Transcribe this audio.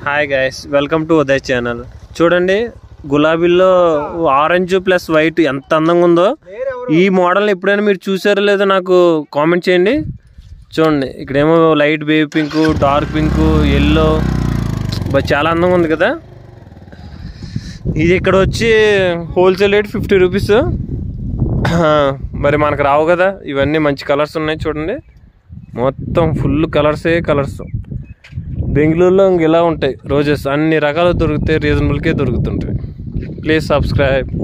hi guys welcome to Uday channel చూడండి గులాబీల్లో orange plus white ఎంత అందంగా ఉందో ఈ మోడల్ ఎప్పుడైనా మీరు చూసారో లేదో నాకు కామెంట్ చేయండి చూడండి ఇక్కడేమో light baby pink dark pink yellow చాలా అందంగా ఉంది కదా ఇది ఇక్కడ వచ్చి హోల్సేల్ రేట్ ఫిఫ్టీ రూపీస్ మరి మనకు రావు కదా ఇవన్నీ మంచి కలర్స్ ఉన్నాయి చూడండి మొత్తం ఫుల్ కలర్సే కలర్స్ బెంగళూరులో ఇంక ఇలా ఉంటాయి రోజెస్ అన్ని రకాలు దొరుకుతాయి రీజనబుల్కే దొరుకుతుంటాయి ప్లీజ్ సబ్స్క్రైబ్